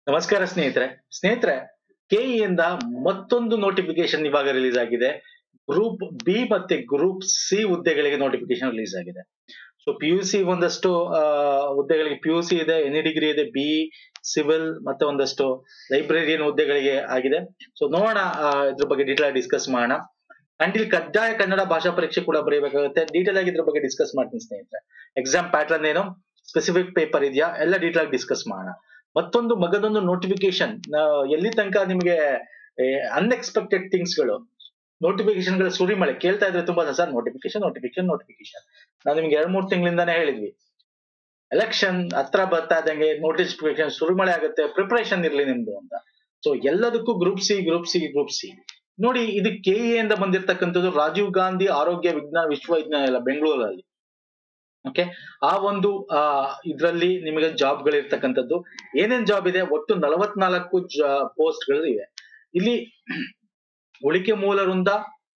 ನಮಸ್ಕಾರ ಸ್ನೇಹಿತರೆ ಸ್ನೇಹಿತರೆ ಕೆಇ ಇಂದ ಮತ್ತೊಂದು ನೋಟಿಫಿಕೇಶನ್ ಇವಾಗ ರಿಲೀಸ್ ಆಗಿದೆ ಗ್ರೂಪ್ ಬಿ ಮತ್ತೆ ಗ್ರೂಪ್ ಸಿ ಹುದ್ದೆಗಳಿಗೆ ನೋಟಿಫಿಕೇಶನ್ ರಿಲೀಸ್ ಆಗಿದೆ ಸೊ ಪಿ ಯು ಸಿ ಒಂದಷ್ಟು ಆ, ಹುದ್ದೆಗಳಿಗೆ ಪಿ ಯು ಸಿ ಇದೆ ಎನಿ ಡಿಗ್ರಿ ಇದೆ ಬಿ ಸಿವಿಲ್ ಮತ್ತೆ ಒಂದಷ್ಟು ಲೈಬ್ರರಿಯನ್ ಹುದ್ದೆಗಳಿಗೆ ಆಗಿದೆ ಸೊ ನೋಡೋಣ ಆ, ಇದ್ರ ಬಗ್ಗೆ ಡೀಟೇಲ್ ಡಿಸ್ಕಸ್ ಮಾಡೋಣ ಅಂಡ್ ಇಲ್ಲಿ ಕಡ್ಡಾಯ ಕನ್ನಡ ಭಾಷಾ ಪರೀಕ್ಷೆ ಕೂಡ ಬರೀಬೇಕಾಗುತ್ತೆ ಡೀಟೇಲ್ ಆಗಿ ಇದ್ರ ಬಗ್ಗೆ ಡಿಸ್ಕಸ್ ಮಾಡ್ತೀನಿ ಸ್ನೇಹಿತರೆ ಎಕ್ಸಾಮ್ ಪ್ಯಾಟರ್ನ್ ಏನು ಸ್ಪೆಸಿಫಿಕ್ ಪೇಪರ್ ಇದೆಯಾ ಎಲ್ಲ ಡೀಟೇಲ್ ಆಗಿ ಡಿಸ್ಕಸ್ ಮಾಡೋಣ ಮತ್ತೊಂದು ಮಗದೊಂದು ನೋಟಿಫಿಕೇಶನ್ ಎಲ್ಲಿ ತನಕ ನಿಮಗೆ ಅನ್ಎಕ್ಸ್ಪೆಕ್ಟೆಡ್ ಥಿಂಗ್ಸ್ ಗಳು ನೋಟಿಫಿಕೇಶನ್ ಗಳ ಸುರಿಮಳೆ ಕೇಳ್ತಾ ಇದ್ರೆ ತುಂಬಾ ಸರ್ ನೋಟಿಫಿಕೇಶನ್ ನೋಟಿಫಿಕೇಶನ್ ನೋಟಿಫಿಕೇಶನ್ ನಾವು ನಿಮ್ಗೆ ಎರಡ್ ಮೂರ್ ತಿಂಗಳಿಂದಾನೇ ಹೇಳಿದ್ವಿ ಎಲೆಕ್ಷನ್ ಹತ್ರ ಬರ್ತಾ ಇದ್ದಂಗೆ ನೋಟಿಫಿಕೇಶನ್ ಸುರಿಮಳೆ ಆಗುತ್ತೆ ಪ್ರಿಪರೇಷನ್ ಇರ್ಲಿ ನಿಮ್ದು ಅಂತ ಸೊ ಎಲ್ಲದಕ್ಕೂ group C group C group C ನೋಡಿ ಇದು ಕೆ ಇಂದ ಬಂದಿರತಕ್ಕಂಥದ್ದು ರಾಜೀವ್ ಗಾಂಧಿ ಆರೋಗ್ಯ ವಿಜ್ಞಾನ ವಿಶ್ವವಿದ್ಯಾಲಯ ಬೆಂಗಳೂರಲ್ಲಿ ಓಕೆ ಆ ಒಂದು ಆ ಇದ್ರಲ್ಲಿ ನಿಮಗೆ ಜಾಬ್ ಗಳಿರ್ತಕ್ಕಂಥದ್ದು ಏನೇನ್ ಜಾಬ್ ಇದೆ ಒಟ್ಟು ನಲವತ್ನಾಲ್ಕು ಪೋಸ್ಟ್ ಗಳು ಇವೆ ಇಲ್ಲಿ ಉಳಿಕೆ ಮೂಲ ವೃಂದ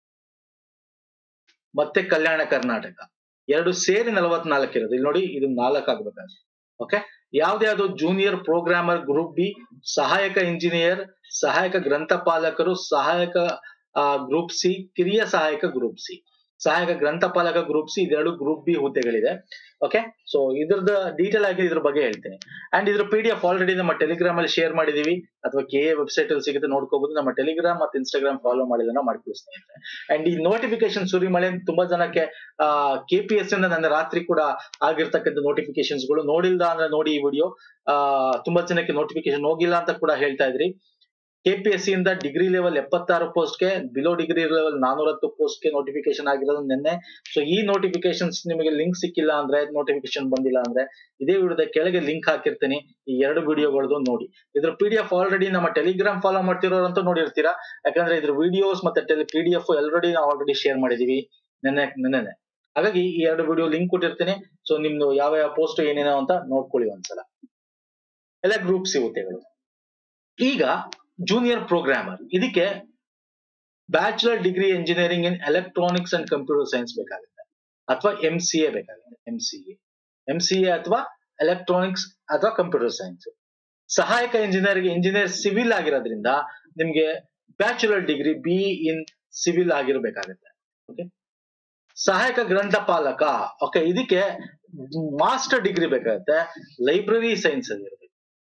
ಮತ್ತೆ ಕಲ್ಯಾಣ ಕರ್ನಾಟಕ ಎರಡು ಸೇರಿ ನಲವತ್ನಾಲ್ಕು ಇರೋದು ಇಲ್ಲಿ ನೋಡಿ ಇದು ನಾಲ್ಕು ಆಗ್ಬೇಕಾದ್ರೆ ಓಕೆ ಯಾವ್ದ್ಯಾವ್ದು ಜೂನಿಯರ್ ಪ್ರೋಗ್ರಾಮರ್ ಗ್ರೂಪ್ ಬಿ ಸಹಾಯಕ ಇಂಜಿನಿಯರ್ ಸಹಾಯಕ ಗ್ರಂಥಪಾಲಕರು ಸಹಾಯಕ ಗ್ರೂಪ್ ಸಿ ಕಿರಿಯ ಸಹಾಯಕ ಗ್ರೂಪ್ ಸಿ ಸಹಾಯಕ ಗ್ರಂಥಪಾಲಕ ಗ್ರೂಪ್ ಸಿ ಇದೆರಡು ಗ್ರೂಪ್ ಬಿ ಹುದ್ದೆಗಳಿದೆ ಓಕೆ ಸೊ ಇದ್ರದ್ದು ಡೀಟೇಲ್ ಆಗಿ ಇದ್ರ ಬಗ್ಗೆ ಹೇಳ್ತೀನಿ ಅಂಡ್ ಇದ್ರ ಪಿ ಡಿ ಎಫ್ ಆಲ್ರೆಡಿ ನಮ್ಮ ಟೆಲಿಗ್ರಾಮ್ ಅಲ್ಲಿ ಶೇರ್ ಮಾಡಿದೀವಿ ಅಥವಾ ಕೆ ಎ ವೆಬ್ಸೈಟ್ ಅಲ್ಲಿ ಸಿಗುತ್ತೆ ನೋಡ್ಕೋಬಹುದು ನಮ್ಮ ಟೆಲಿಗ್ರಾಮ್ ಮತ್ತೆ ಇನ್ಸ್ಟಾಗ್ರಾಮ್ ಫಾಲೋ ಮಾಡಿದ್ರೆ ಮಾಡ್ಕೊಳಿಸ್ತೀನಿ ಅಂಡ್ ಈ ನೋಟಿಫಿಕೇಶನ್ ಸುರಿಮಳೆ ತುಂಬಾ ಜನಕ್ಕೆ ಆ ಕೆ ಪಿ ಎಸ್ ಇಂದ ನನ್ನ ರಾತ್ರಿ ಕೂಡ ಆಗಿರ್ತಕ್ಕಂಥ ನೋಟಿಫಿಕೇಶನ್ಸ್ ಗಳು ನೋಡಿಲ್ದ ಅಂದ್ರೆ ನೋಡಿ ಈ ವಿಡಿಯೋ ಆ ತುಂಬಾ ಜನಕ್ಕೆ ನೋಟಿಫಿಕೇಶನ್ ಹೋಗಿಲ್ಲ ಅಂತ ಕೂಡ ಹೇಳ್ತಾ ಇದ್ರಿ ಕೆ ಪಿ ಎಸ್ ಸಿ ಇಂದ ಡಿಗ್ರಿ ಲೆವೆಲ್ ಎಪ್ಪತ್ತಾರು ಪೋಸ್ಟ್ ಗೆ ಬಿಲೋ ಡಿಗ್ರಿ ಲೆವೆಲ್ ನಾನೂರತ್ತು ಪೋಸ್ಟ್ ಗೆ ನೋಟಿಫಿಕೇಶನ್ ಆಗಿರೋದು ನಿನ್ನೆ ಸೊ ಈ ನೋಟಿಫಿಕೇಶನ್ಸ್ ನಿಮಗೆ ಲಿಂಕ್ ಸಿಕ್ಕಿಲ್ಲ ಅಂದ್ರೆ ನೋಟಿಫಿಕೇಶನ್ ಬಂದಿಲ್ಲ ಅಂದ್ರೆ ಇದೇ ವಿಡಿಯೋದ ಕೆಳಗೆ ಲಿಂಕ್ ಹಾಕಿರ್ತೀನಿ ಈ ಎರಡು ವಿಡಿಯೋಗಳದ್ದು ನೋಡಿ ಇದ್ರ ಪಿ ಡಿ ಎಫ್ ಆಲ್ರೆಡಿ ನಮ್ಮ ಟೆಲಿಗ್ರಾಮ್ ಫಾಲೋ ಮಾಡ್ತಿರೋರಂತೂ ನೋಡಿರ್ತೀರಾ ಯಾಕಂದ್ರೆ ಇದ್ರ ವಿಡಿಯೋಸ್ ಮತ್ತೆ ಪಿ ಡಿ ಎಫ್ ಆಲ್ರೆಡಿ ನಾವು ಆಲ್ರೆಡಿ ಶೇರ್ ಮಾಡಿದೀವಿ ನೆನ್ನೆ ನೆನ್ನೆ ಹಾಗಾಗಿ ಈ ಎರಡು ವಿಡಿಯೋ ಲಿಂಕ್ ಕೊಟ್ಟಿರ್ತೀನಿ ಸೊ ನಿಮ್ದು ಯಾವ ಯಾವ ಪೋಸ್ಟ್ ಏನೇನೋ ಅಂತ ನೋಡ್ಕೊಳ್ಳಿ ಒಂದ್ಸಲ ಎಲ್ಲ ಗ್ರೂಪ್ ಸಿಗುತ್ತೆಗಳು ಈಗ ಜೂನಿಯರ್ ಪ್ರೋಗ್ರಾಮರ್ ಇದಕ್ಕೆ bachelor degree engineering in electronics and computer science ಬೇಕಾಗುತ್ತೆ ಅಥವಾ ಎಂ ಸಿ ಎ ಬೇಕಾಗುತ್ತೆ M C A M C A ಅಥವಾ ಎಲೆಕ್ಟ್ರಾನಿಕ್ಸ್ ಅಥವಾ ಕಂಪ್ಯೂಟರ್ ಸೈನ್ಸ್ ಸಹಾಯಕ ಇಂಜಿನಿಯರ್ ಇಂಜಿನಿಯರ್ ಸಿವಿಲ್ ಆಗಿರೋದ್ರಿಂದ ನಿಮ್ಗೆ bachelor degree B in civil ಆಗಿರ್ಬೇಕಾಗುತ್ತೆ ಓಕೆ ಸಹಾಯಕ ಗ್ರಂಥಪಾಲಕ ಓಕೆ ಇದಕ್ಕೆ ಮಾಸ್ಟರ್ ಡಿಗ್ರಿ ಬೇಕಾಗುತ್ತೆ ಲೈಬ್ರರಿ ಸೈನ್ಸ್ ಅಲ್ಲಿ ಇರಬೇಕು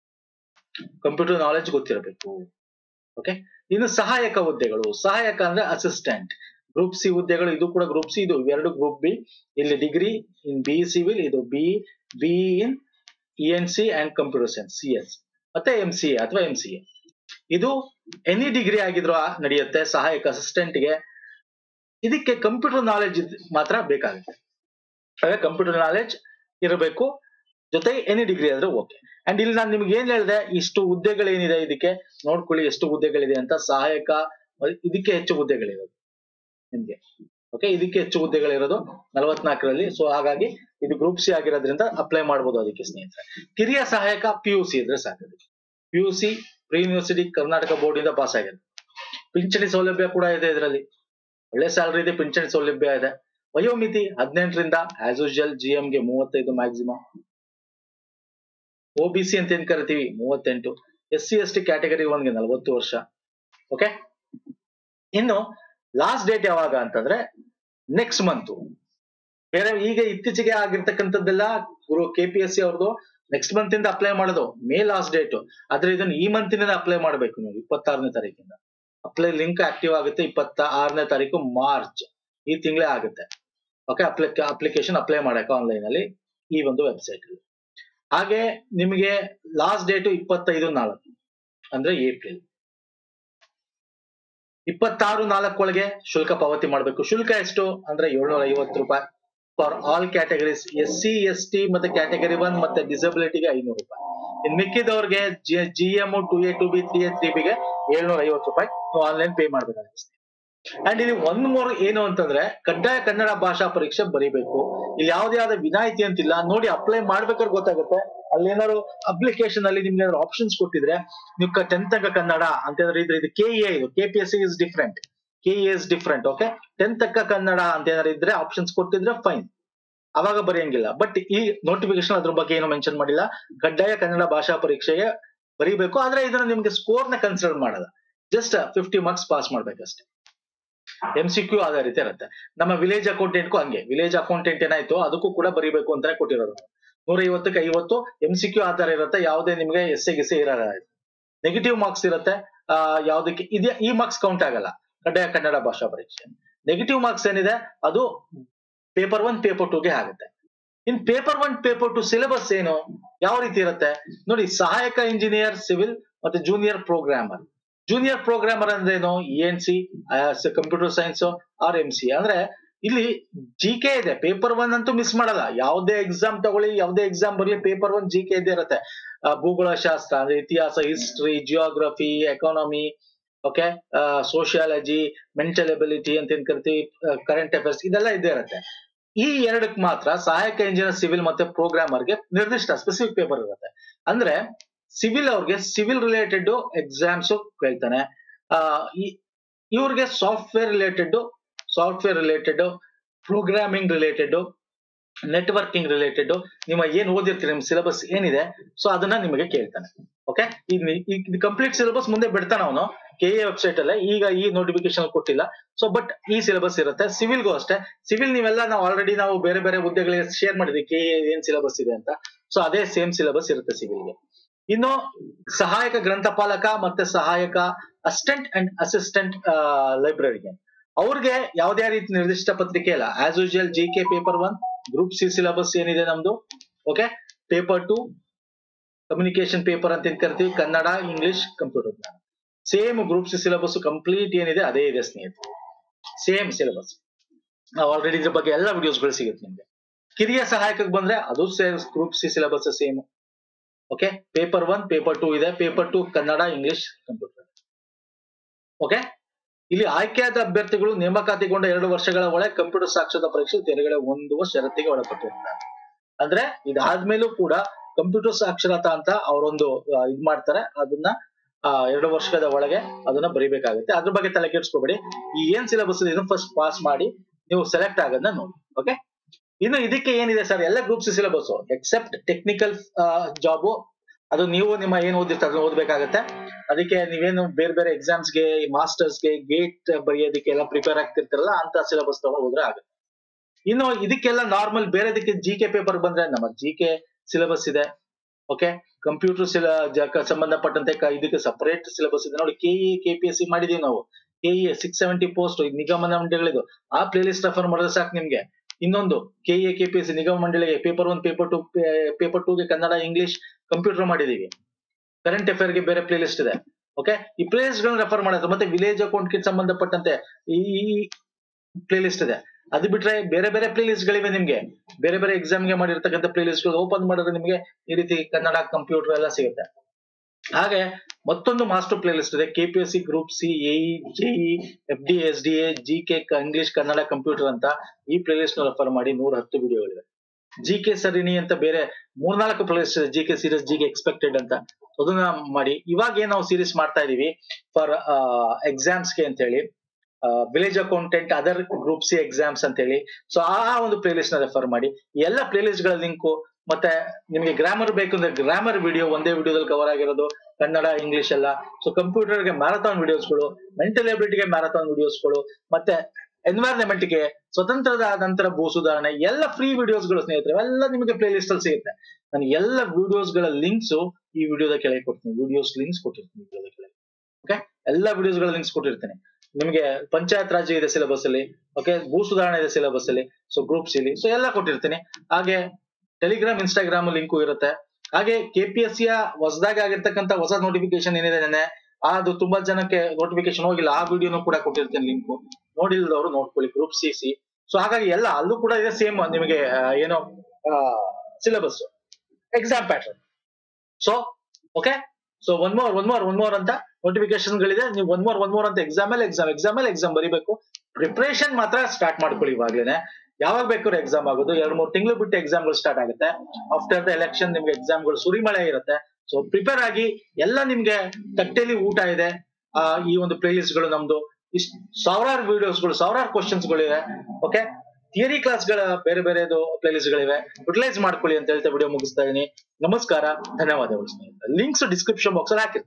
ಕಂಪ್ಯೂಟರ್ ನಾಲೆಜ್ ಗೊತ್ತಿರಬೇಕು ಓಕೆ ಇನ್ನು ಸಹಾಯಕ ಹುದ್ದೆಗಳು ಸಹಾಯಕ ಅಂದ್ರೆ ಅಸಿಸ್ಟೆಂಟ್ ಗ್ರೂಪ್ ಸಿ ಹುದ್ದೆಗಳು ಇದು ಕೂಡ ಗ್ರೂಪ್ ಸಿ ಇದು ಎರಡು ಗ್ರೂಪ್ ಬಿ ಇಲ್ಲಿ ಡಿಗ್ರಿ ಇನ್ ಬಿ ಸಿವಿಲ್ ಇದು B B in E N C and computer science C S ಮತ್ತೆ ಎಂ ಸಿ ಎ ಅಥವಾ ಎಂ ಸಿ ಎ ಇದು ಎನಿ ಡಿಗ್ರಿ ಆಗಿದ್ರು ನಡೆಯುತ್ತೆ ಸಹಾಯಕ ಅಸಿಸ್ಟೆಂಟ್ ಗೆ ಇದಕ್ಕೆ ಕಂಪ್ಯೂಟರ್ ನಾಲೆಜ್ ಮಾತ್ರ ಬೇಕಾಗುತ್ತೆ ಹಾಗೆ ಕಂಪ್ಯೂಟರ್ ನಾಲೆಜ್ ಇರಬೇಕು ಜೊತೆಗೆ ಎನಿ ಡಿಗ್ರಿ ಆದ್ರೆ ಓಕೆ ಅಂಡ್ ಇಲ್ಲಿ ನಾನು ನಿಮ್ಗೆ ಏನ್ ಹೇಳಿದೆ ಇಷ್ಟು ಹುದ್ದೆಗಳೇನಿದೆ ಇದಕ್ಕೆ ನೋಡ್ಕೊಳ್ಳಿ ಎಷ್ಟು ಹುದ್ದೆಗಳಿದೆ ಅಂತ ಸಹಾಯಕ ಇದಕ್ಕೆ ಹೆಚ್ಚು ಹುದ್ದೆಗಳಿರೋದು ನಿಮ್ಗೆ ಓಕೆ ಇದಕ್ಕೆ ಹೆಚ್ಚು ಹುದ್ದೆಗಳಿರೋದು ನಲವತ್ನಾಲ್ಕರಲ್ಲಿ ಸೊ ಹಾಗಾಗಿ ಇದು ಗ್ರೂಪ್ ಸಿ ಆಗಿರೋದ್ರಿಂದ ಅಪ್ಲೈ ಮಾಡ್ಬೋದು ಅದಕ್ಕೆ ಸ್ನೇಹಿತರೆ ಕಿರಿಯ ಸಹಾಯಕ ಪಿ ಯು ಸಿ ಇದ್ರೆ ಸಾಕು P U C pre university Karnataka board ಇಂದ ಪಾಸ್ ಆಗಿದೆ ಪಿಂಚಣಿ ಸೌಲಭ್ಯ ಕೂಡ ಇದೆ ಇದರಲ್ಲಿ ಒಳ್ಳೆ ಸ್ಯಾಲರಿ ಇದೆ ಪಿಂಚಣಿ ಸೌಲಭ್ಯ ಇದೆ ವಯೋಮಿತಿ ಹದಿನೆಂಟರಿಂದ ಆಸ್ ಯೂಶಲ್ ಜಿ ಗೆ ಮೂವತ್ತೈದು ಮ್ಯಾಕ್ಸಿಮಮ್ ಒ ಬಿ ಸಿ ಅಂತ ಏನ್ ಕರಿತೀವಿ ಮೂವತ್ತೆಂಟು S C S T category ಒನ್ಗೆ ನಲವತ್ತು ವರ್ಷ ಓಕೆ ಇನ್ನು ಲಾಸ್ಟ್ ಡೇಟ್ ಯಾವಾಗ ಅಂತಂದ್ರೆ ನೆಕ್ಸ್ಟ್ ಮಂತ್ ಬೇರೆ ಈಗ ಇತ್ತೀಚೆಗೆ ಆಗಿರ್ತಕ್ಕಂಥದ್ದೆಲ್ಲ ಗುರು ಕೆ ಪಿ ಎಸ್ ಸಿ ಅವ್ರದ್ದು ನೆಕ್ಸ್ಟ್ ಮಂತ್ ಇಂದ ಅಪ್ಲೈ ಮಾಡೋದು ಮೇ ಲಾಸ್ಟ್ ಡೇಟ್ ಆದ್ರೆ ಇದನ್ನ ಈ ಮಂತ್ ಇಂದ ಅಪ್ಲೈ ಮಾಡಬೇಕು ನೀವು ಇಪ್ಪತ್ತಾರನೇ ತಾರೀಕಿಂದ ಅಪ್ಲೈ ಲಿಂಕ್ ಆಕ್ಟಿವ್ ಆಗುತ್ತೆ ಇಪ್ಪತ್ತ ಆರನೇ ತಾರೀಕು ಮಾರ್ಚ್ ಈ ತಿಂಗಳೇ ಆಗುತ್ತೆ ಓಕೆ ಅಪ್ಲಿ ಅಪ್ಲಿಕೇಶನ್ ಅಪ್ಲೈ ಮಾಡಕ್ಕೆ ಆನ್ಲೈನ್ ಅಲ್ಲಿ ಈ ಒಂದು ವೆಬ್ಸೈಟ್ ಅಲ್ಲಿ ಹಾಗೆ ನಿಮಗೆ ಲಾಸ್ಟ್ ಡೇಟ್ ಇಪ್ಪತ್ತೈದು ನಾಲ್ಕು ಅಂದ್ರೆ ಏಪ್ರಿಲ್ ಇಪ್ಪತ್ತಾರು ನಾಲ್ಕೊಳಗೆ ಶುಲ್ಕ ಪಾವತಿ ಮಾಡಬೇಕು ಶುಲ್ಕ ಎಷ್ಟು ಅಂದ್ರೆ ಏಳ್ನೂರ ಐವತ್ತು ರೂಪಾಯಿ for all categories S C S T ಮತ್ತೆ ಕ್ಯಾಟಗರಿ ಒನ್ ಮತ್ತೆ ಡಿಸಬಿಲಿಟಿಗೆ ಐನೂರು ರೂಪಾಯಿ ಇನ್ ಮಿಕ್ಕಿದವ್ರಿಗೆ G M two A two B three A three ಬಿಗೆ ಏಳ್ನೂರ ಐವತ್ತು ರೂಪಾಯಿ ನೀವು ಆನ್ಲೈನ್ ಪೇ ಮಾಡ್ಬೇಕಾಗುತ್ತೆ ಅಂಡ್ ಇಲ್ಲಿ ಒಂದ್ ಮೂರ್ ಏನು ಅಂತಂದ್ರೆ ಕಡ್ಡಾಯ ಕನ್ನಡ ಭಾಷಾ ಪರೀಕ್ಷೆ ಬರೀಬೇಕು ಇಲ್ಲಿ ಯಾವ್ದೇ ಆದ ವಿನಾಯಿತಿ ಅಂತಿಲ್ಲ ನೋಡಿ ಅಪ್ಲೈ ಮಾಡ್ಬೇಕಾದ್ರೆ ಗೊತ್ತಾಗುತ್ತೆ ಅಲ್ಲಿ ಏನಾದ್ರು ಅಪ್ಲಿಕೇಶನ್ ಅಲ್ಲಿ ನಿಮ್ಗೆ ಏನಾದ್ರು ಆಪ್ಷನ್ಸ್ ಕೊಟ್ಟಿದ್ರೆ ನೀವು ಟೆಂತ್ ತನಕ ಕನ್ನಡ ಅಂತಂದ್ರೆ ಇದ್ರೆ ಇದು ಕೆ ಎ ಇದು K P S C is different K is different okay tenth ತಕ್ಕ ಕನ್ನಡ ಅಂತ ಏನಾದ್ರು ಇದ್ರೆ ಆಪ್ಷನ್ಸ್ ಕೊಟ್ಟಿದ್ರೆ ಫೈನ್ ಅವಾಗ ಬರೆಯಂಗಿಲ್ಲ ಬಟ್ ಈ ನೋಟಿಫಿಕೇಶನ್ ಅದ್ರ ಬಗ್ಗೆ ಏನು ಮೆನ್ಷನ್ ಮಾಡಿಲ್ಲ ಕಡ್ಡಾಯ ಕನ್ನಡ ಭಾಷಾ ಪರೀಕ್ಷೆಗೆ ಬರೀಬೇಕು ಆದ್ರೆ ಇದನ್ನ ನಿಮ್ಗೆ ಸ್ಕೋರ್ ನ ಕನ್ಸಿಡರ್ ಮಾಡಲ್ಲ ಜಸ್ಟ್ ಫಿಫ್ಟಿ ಮಾರ್ಕ್ಸ್ ಪಾಸ್ ಮಾಡ್ಬೇಕಷ್ಟೇ ಎಂ ಸಿ ಕ್ಯೂ ಆಧಾರಿತ ಇರುತ್ತೆ ನಮ್ಮ ವಿಲೇಜ್ ಅಕೌಂಟೆಂಟ್ಗೂ ಹಂಗೆ ವಿಲೇಜ್ ಅಕೌಂಟೆಂಟ್ ಏನಾಯ್ತು ಅದಕ್ಕೂ ಕೂಡ ಬರೀಬೇಕು ಅಂತಾನೆ ಕೊಟ್ಟಿರೋದು ನೂರ ಐವತ್ತಕ್ಕೆ ಐವತ್ತು ಎಂ ಸಿ ಕ್ಯೂ ಆಧಾರ ಇರುತ್ತೆ ಯಾವುದೇ ನಿಮ್ಗೆ ಎಸ್ ಗಿಸೆ ಇರಲ್ಲ ನೆಗೆಟಿವ್ ಮಾರ್ಕ್ಸ್ ಇರುತ್ತೆ ಆ ಯಾವ್ದಕ್ಕೆ ಇದೆ ಈ ಮಾರ್ಕ್ಸ್ ಕೌಂಟ್ ಆಗಲ್ಲ ಕಡ್ಡಾಯ ಕನ್ನಡ ಭಾಷಾ ಪರೀಕ್ಷೆ ನೆಗೆಟಿವ್ ಮಾರ್ಕ್ಸ್ ಏನಿದೆ ಅದು ಪೇಪರ್ ಒನ್ ಪೇಪರ್ ಟೂಗೆ ಆಗುತ್ತೆ in paper one paper two syllabus ಏನು ಯಾವ ರೀತಿ ಇರುತ್ತೆ ನೋಡಿ ಸಹಾಯಕ ಇಂಜಿನಿಯರ್ ಸಿವಿಲ್ ಮತ್ತೆ ಜೂನಿಯರ್ ಪ್ರೋಗ್ರಾಮರ್ ಜೂನಿಯರ್ ಪ್ರೋಗ್ರಾಮರ್ ಅಂದ್ರೆ ಏನು E N C computer science or M C ಅಂದ್ರೆ ಇಲ್ಲಿ ಜಿ ಕೆ ಇದೆ ಪೇಪರ್ ಒನ್ ಅಂತೂ ಮಿಸ್ ಮಾಡಲ್ಲ ಯಾವುದೇ ಎಕ್ಸಾಮ್ ತಗೊಳ್ಳಿ ಯಾವುದೇ ಎಕ್ಸಾಮ್ ಬರಲಿ ಪೇಪರ್ ಒನ್ ಜಿ ಕೆ ಇದ್ದೇ ಇರುತ್ತೆ ಆ, ಭೂಗೋಳಶಾಸ್ತ್ರ ಅಂದ್ರೆ ಇತಿಹಾಸ history geography economy okay sociology mental ability ಅಂತ ಏನ್ ಕರಿತೀವಿ ಕರೆಂಟ್ ಅಫೇರ್ಸ್ ಇದೆಲ್ಲ ಇದ್ದೇ ಇರುತ್ತೆ ಈ ಎರಡಕ್ಕೆ ಮಾತ್ರ ಸಹಾಯಕ ಇಂಜಿನಿಯರ್ ಸಿವಿಲ್ ಮತ್ತೆ ಪ್ರೋಗ್ರಾಮರ್ಗೆ ನಿರ್ದಿಷ್ಟ ಸ್ಪೆಸಿಫಿಕ್ ಪೇಪರ್ ಇರುತ್ತೆ ಅಂದ್ರೆ ಸಿವಿಲ್ ಅವ್ರಿಗೆ ಸಿವಿಲ್ ರಿಲೇಟೆಡ್ ಎಕ್ಸಾಮ್ಸ್ ಕೇಳ್ತಾನೆ ಆ ಈ- ಇವ್ರಿಗೆ software related software related programming related networking related ನಿಮ್ಮ ಏನ್ ಓದಿರ್ತೀರಿ ನಿಮ್ ಸಿಲೆಬಸ್ ಏನಿದೆ ಸೊ ಅದನ್ನ ನಿಮಗೆ ಕೇಳ್ತಾನೆ ಓಕೆ ಈಗ ಕಂಪ್ಲೀಟ್ ಸಿಲೆಬಸ್ ಮುಂದೆ ಬಿಡ್ತಾನೆ ಅವನು ಕೆ ಎ ವೆಬ್ಸೈಟ್ ಅಲ್ಲೇ ಈಗ ಈ ನೋಟಿಫಿಕೇಶನ್ ಕೊಟ್ಟಿಲ್ಲ ಸೊ ಬಟ್ ಈ ಸಿಲೆಬಸ್ ಇರುತ್ತೆ ಸಿವಿಲ್ಗೂ ಅಷ್ಟೇ ಸಿವಿಲ್ ನೀವೆಲ್ಲ ನಾವು ಆಲ್ರೆಡಿ ನಾವು ಬೇರೆ ಬೇರೆ ಹುದ್ದೆಗಳಿಗೆ ಶೇರ್ ಮಾಡಿದ್ವಿ ಕೆ ಎ ಏನ್ ಸಿಲೆಬಸ್ ಇದೆ ಅಂತ ಸೊ ಅದೇ ಸೇಮ್ ಸಿಲೆಬಸ್ ಇರುತ್ತೆ ಸಿವಿಲ್ಗೆ ಇನ್ನು ಸಹಾಯಕ ಗ್ರಂಥಪಾಲಕ ಮತ್ತೆ ಸಹಾಯಕ ಅಸಿಸ್ಟೆಂಟ್ ಅಂಡ್ ಅಸಿಸ್ಟೆಂಟ್ ಲೈಬ್ರರಿಗೆ ಅವ್ರಿಗೆ ಯಾವುದೇ ರೀತಿ ನಿರ್ದಿಷ್ಟ ಪತ್ರಿಕೆ ಇಲ್ಲ as usual G K paper one group C syllabus ಏನಿದೆ ನಮ್ದು okay paper two communication paper ಅಂತ ಏನ್ ಕರಿತೀವಿ ಕನ್ನಡ ಇಂಗ್ಲಿಷ್ ಕಂಪ್ಯೂಟರ್ ಜ್ಞಾನ same group C syllabus complete ಏನಿದೆ ಅದೇ ಇದೆ ಸ್ನೇಹಿತರೆ ಸೇಮ್ ಸಿಲೆಬಸ್ ನಾವು ಆಲ್ರೆಡಿ ಇದ್ರ ಬಗ್ಗೆ ಎಲ್ಲ ವಿಡಿಯೋಸ್ಗಳು ಸಿಗುತ್ತೆ ನಿಮ್ಗೆ ಕಿರಿಯ ಸಹಾಯಕಕ್ಕೆ ಬಂದ್ರೆ ಅದು group C syllabus same okay paper one paper two ಇದೆ paper two Kannada English computer okay ಇಲ್ಲಿ ಆಯ್ಕೆಯಾದ ಅಭ್ಯರ್ಥಿಗಳು ನೇಮಕಾತಿಗೊಂಡ ಎರಡು ವರ್ಷಗಳ ಒಳಗೆ ಕಂಪ್ಯೂಟರ್ ಸಾಕ್ಷರತಾ ಪರೀಕ್ಷೆ ತೆರೆಗಡೆ ಹೊಂದುವ ಷರತ್ತಿಗೆ ಒಳಪಟ್ಟಿರ್ತಾರೆ ಅಂದ್ರೆ ಇದಾದ್ಮೇಲೂ ಕೂಡ ಕಂಪ್ಯೂಟರ್ ಸಾಕ್ಷರತಾ ಅಂತ ಅವರೊಂದು ಆ, ಇದ್ ಮಾಡ್ತಾರೆ ಅದನ್ನ ಆ, ಎರಡು ವರ್ಷದ ಒಳಗೆ ಅದನ್ನ ಬರಿಬೇಕಾಗುತ್ತೆ ಅದ್ರ ಬಗ್ಗೆ ತಲೆ ಕೆಡ್ಸ್ಕೊಬೇಡಿ ಈ ಏನ್ ಸಿಲೆಬಸ್ ಇದೆ ಇದನ್ನ ಫಸ್ಟ್ ಪಾಸ್ ಮಾಡಿ ನೀವು ಸೆಲೆಕ್ಟ್ ಆಗೋದನ್ನ ನೋಡಿ ಓಕೆ ಇನ್ನು ಇದಕ್ಕೆ ಏನಿದೆ ಸರ್ ಎಲ್ಲ groups syllabus except technical job ಅದು ನೀವು ನಿಮ್ಮ ಏನ್ ಓದಿರ್ತಾರೆ ಅದನ್ನ ಓದ್ಬೇಕಾಗತ್ತೆ ಅದಕ್ಕೆ ನೀವೇನು ಬೇರೆ ಬೇರೆ ಎಕ್ಸಾಮ್ಸ್ಗೆ ಮಾಸ್ಟರ್ಸ್ಗೆ ಗೇಟ್ ಬರೆಯೋದಕ್ಕೆ ಎಲ್ಲ ಪ್ರಿಪೇರ್ ಆಗ್ತಿರ್ತಾರಲ್ಲ ಅಂತ ಸಿಲೆಬಸ್ ತಗೊಂಡು ಹೋದ್ರೆ ಆಗುತ್ತೆ ಇನ್ನು ಇದಕ್ಕೆಲ್ಲ ನಾರ್ಮಲ್ ಬೇರೆದಕ್ಕೆ ಜಿ ಕೆ ಪೇಪರ್ ಬಂದ್ರೆ ನಮ್ಮ ಜಿ ಕೆ ಸಿಲೆಬಸ್ ಇದೆ ಓಕೆ ಕಂಪ್ಯೂಟರ್ ಸಿಲ ಜ- ಸಂಬಂಧಪಟ್ಟಂತೆ ಕ- ಇದಕ್ಕೆ ಸಪರೇಟ್ ಸಿಲೆಬಸ್ ಇದೆ ನೋಡಿ K E K P S C ಮಾಡಿದೀವಿ ನಾವು ಕೆಇ ಸಿಕ್ಸ್ ಸೆವೆಂಟಿ ಪೋಸ್ಟ್ ನಿಗಮ ಮಂಡಳಿಗಳಿದು ಆ ಪ್ಲೇ ಲಿಸ್ಟ್ ರೆಫರ್ ಮಾಡಿದ್ರೆ ಸಾಕು ನಿಮ್ಗೆ ಇನ್ನೊಂದು K E K P S C ನಿಗಮ ಮಂಡಳಿಗೆ paper one paper two paper ಟೂಗೆ ಕನ್ನಡ ಇಂಗ್ಲಿಷ್ ಕಂಪ್ಯೂಟರ್ ಮಾಡಿದೀವಿ ಕರೆಂಟ್ ಅಫೇರ್ ಗೆ ಬೇರೆ ಪ್ಲೇ ಲಿಸ್ಟ್ ಇದೆ ಓಕೆ ಈ ಪ್ಲೇ ಲಿಸ್ಟ್ ಗಳನ್ನ ರೆಫರ್ ಮಾಡೋದು ಮತ್ತೆ ವಿಲೇಜ್ ಅಕೌಂಟ್ ಗೆ ಸಂಬಂಧಪಟ್ಟಂತೆ ಈ ಪ್ಲೇ ಲಿಸ್ಟ್ ಇದೆ ಅದು ಬಿಟ್ರೆ ಬೇರೆ ಬೇರೆ ಪ್ಲೇ ಲಿಸ್ಟ್ ಗಳಿವೆ ನಿಮ್ಗೆ ಬೇರೆ ಬೇರೆ ಎಕ್ಸಾಮ್ ಗೆ ಮಾಡಿರ್ತಕ್ಕಂಥ ಪ್ಲೇ ಲಿಸ್ಟ್ ಗಳು ಓಪನ್ ಮಾಡಿದ್ರೆ ನಿಮ್ಗೆ ಈ ರೀತಿ ಕನ್ನಡ ಕಂಪ್ಯೂಟರ್ ಎಲ್ಲ ಸಿಗುತ್ತೆ ಹಾಗೆ ಮತ್ತೊಂದು ಮಾಸ್ಟರ್ ಪ್ಲೇ ಲಿಸ್ಟ್ ಇದೆ KPSC group C AE JE F D S D A G K English Kannada computer ಅಂತ ಈ ಪ್ಲೇ ಲಿಸ್ಟ್ ರೆಫರ್ ಮಾಡಿ ನೂರ ಹತ್ತು ವಿಡಿಯೋಗಳಿವೆ ಜಿ ಕೆ ಸರಣಿ ಅಂತ ಬೇರೆ ಮೂರ್ನಾಲ್ಕು ಪ್ಲೇ ಲಿಸ್ಟ್ ಇದೆ G K series G K expected ಅಂತ ಅದನ್ನ ಮಾಡಿ ಇವಾಗ ಏನ್ ನಾವು ಸೀರೀಸ್ ಮಾಡ್ತಾ ಇದೀವಿ ಫಾರ್ ಎಕ್ಸಾಮ್ಸ್ ಗೆ ಅಂತ ಹೇಳಿ village accountant other group C exams ಅಂತ ಹೇಳಿ ಸೊ ಆ ಒಂದು ಪ್ಲೇ ಲಿಸ್ಟ್ ನ ರೆಫರ್ ಮಾಡಿ ಈ ಎಲ್ಲ ಪ್ಲೇ ಲಿಸ್ಟ್ ಗಳ ಲಿಂಕು ಮತ್ತೆ ನಿಮಗೆ ಗ್ರಾಮರ್ ಬೇಕು ಅಂದ್ರೆ ಗ್ರಾಮರ್ ವಿಡಿಯೋ ಒಂದೇ ವಿಡಿಯೋದಲ್ಲಿ ಕವರ್ ಆಗಿರೋದು ಕನ್ನಡ ಇಂಗ್ಲಿಷ್ ಎಲ್ಲ ಸೊ ಕಂಪ್ಯೂಟರ್ ಗೆ ಮ್ಯಾರಥಾನ್ ವಿಡಿಯೋಸ್ಗಳು ಮೆಂಟಲ್ ಎಬಿಲಿಟಿಗೆ ಮ್ಯಾರಥಾನ್ ವಿಡಿಯೋಸ್ಗಳು ಮತ್ತೆ ಎನ್ವೈರನ್ಮೆಂಟ್ ಗೆ ಸ್ವತಂತ್ರದ ನಂತರ ಭೂ ಸುಧಾರಣೆ ಎಲ್ಲ ಫ್ರೀ ವಿಡಿಯೋಸ್ಗಳು ಸ್ನೇಹಿತರೆ ಎಲ್ಲ ನಿಮಗೆ ಪ್ಲೇ ಲಿಸ್ಟ್ ಅಲ್ಲಿ ಸಿಗುತ್ತೆ ನಾನು ಎಲ್ಲ ವಿಡಿಯೋಸ್ ಗಳ ಲಿಂಕ್ಸ್ ಈ ವಿಡಿಯೋದ ಕೆಳಗೆ ಕೊಡ್ತೀನಿ ವಿಡಿಯೋಸ್ ಲಿಂಕ್ಸ್ ಕೊಟ್ಟಿರ್ತೀನಿ ವಿಡಿಯೋದ ಕೆಳಗೆ ಓಕೆ ಎಲ್ಲ ವಿಡಿಯೋಸ್ ಗಳ ಲಿಂಕ್ಸ್ ಕೊಟ್ಟಿರ್ತೀನಿ ನಿಮಗೆ ಪಂಚಾಯತ್ ರಾಜ್ಯ ಇದೆ ಸಿಲೆಬಸ್ ಅಲ್ಲಿ ಓಕೆ ಭೂ ಸುಧಾರಣೆ ಇದೆ ಸಿಲೆಬಸ್ ಅಲ್ಲಿ ಸೊ ಗ್ರೂಪ್ಸ್ ಇಲ್ಲಿ ಸೊ ಎಲ್ಲ ಕೊಟ್ಟಿರ್ತೀನಿ ಹಾಗೆ ಟೆಲಿಗ್ರಾಮ್ ಇನ್ಸ್ಟಾಗ್ರಾಮ್ ಲಿಂಕು ಇರುತ್ತೆ ಹಾಗೆ ಕೆಪಿಎಸ್ಸಿ ಯ ಹೊಸದಾಗಿ ಆಗಿರ್ತಕ್ಕಂಥ ಹೊಸ ನೋಟಿಫಿಕೇಶನ್ ಏನಿದೆ ನೆನೆ ಅದು ತುಂಬಾ ಜನಕ್ಕೆ ನೋಟಿಫಿಕೇಶನ್ ಹೋಗಿಲ್ಲ ಆ ವಿಡಿಯೋನು ಕೂಡ ಕೊಟ್ಟಿರ್ತೀನಿ ಲಿಂಕು ನೋಡಿಲ್ದವರು ನೋಡ್ಕೊಳ್ಳಿ ಗ್ರೂಪ್ ಸಿ ಸಿ ಸೊ ಹಾಗಾಗಿ ಎಲ್ಲ ಅಲ್ಲೂ ಕೂಡ ಇದೆ ಸೇಮ್ ನಿಮಗೆ ಆ, ಏನು syllabus exam pattern so okay so one more one more one more ಅಂತ ನೋಟಿಫಿಕೇಶನ್ ಗಳಿದೆ ನೀವು ಒನ್ ಮೋರ್ ಒನ್ ಮೋರ್ ಅಂತ ಎಕ್ಸಾಮ್ ಮೇಲೆ ಎಕ್ಸಾಮ್ ಎಕ್ಸಾಮ್ ಮೇಲೆ ಎಕ್ಸಾಮ್ ಬರೀಬೇಕು ಪ್ರಿಪರೇಷನ್ ಮಾತ್ರ ಸ್ಟಾರ್ಟ್ ಮಾಡ್ಕೊಳ್ಳಿ ಇವಾಗ್ಲೇನೆ ಯಾವಾಗ ಬೇಕಾದ್ರೂ ಎಕ್ಸಾಮ್ ಆಗೋದು ಎರಡ್ ಮೂರು ತಿಂಗಳು ಬಿಟ್ಟು ಎಕ್ಸಾಮ್ಗಳು ಸ್ಟಾರ್ಟ್ ಆಗುತ್ತೆ ಆಫ್ಟರ್ ದ ಎಲೆಕ್ಷನ್ ನಿಮ್ಗೆ ಎಕ್ಸಾಮ್ಗಳು ಸುರಿಮಳೆ ಇರುತ್ತೆ ಸೊ ಪ್ರಿಪೇರ್ ಆಗಿ ಎಲ್ಲ ನಿಮ್ಗೆ ತಟ್ಟೆಲಿ ಊಟ ಇದೆ ಆ ಈ ಒಂದು ಪ್ಲೇಲಿಸ್ಟ್ ಗಳು ನಮ್ದು ಇಷ್ಟ್ ಸಾವಿರಾರು ವಿಡಿಯೋಸ್ಗಳು ಸಾವಿರಾರು ಕ್ವಶನ್ಸ್ ಗಳಿವೆ ಓಕೆ ಥಿಯರಿ ಕ್ಲಾಸ್ಗಳ ಬೇರೆ ಬೇರೆದು ಪ್ಲೇಲಿಸ್ಟ್ ಗಳಿವೆ ಯುಟಿಲೈಸ್ ಮಾಡ್ಕೊಳ್ಳಿ ಅಂತ ಹೇಳ್ತಾ ವಿಡಿಯೋ ಮುಗಿಸ್ತಾ ಇದೀನಿ ನಮಸ್ಕಾರ ಧನ್ಯವಾದಗಳು ಲಿಂಕ್ಸ್ ಡಿಸ್ಕ್ರಿಪ್ಷನ್ ಬಾಕ್ಸ್ ಅಲ್ಲಿ ಹಾಕಿರ್ತೀನಿ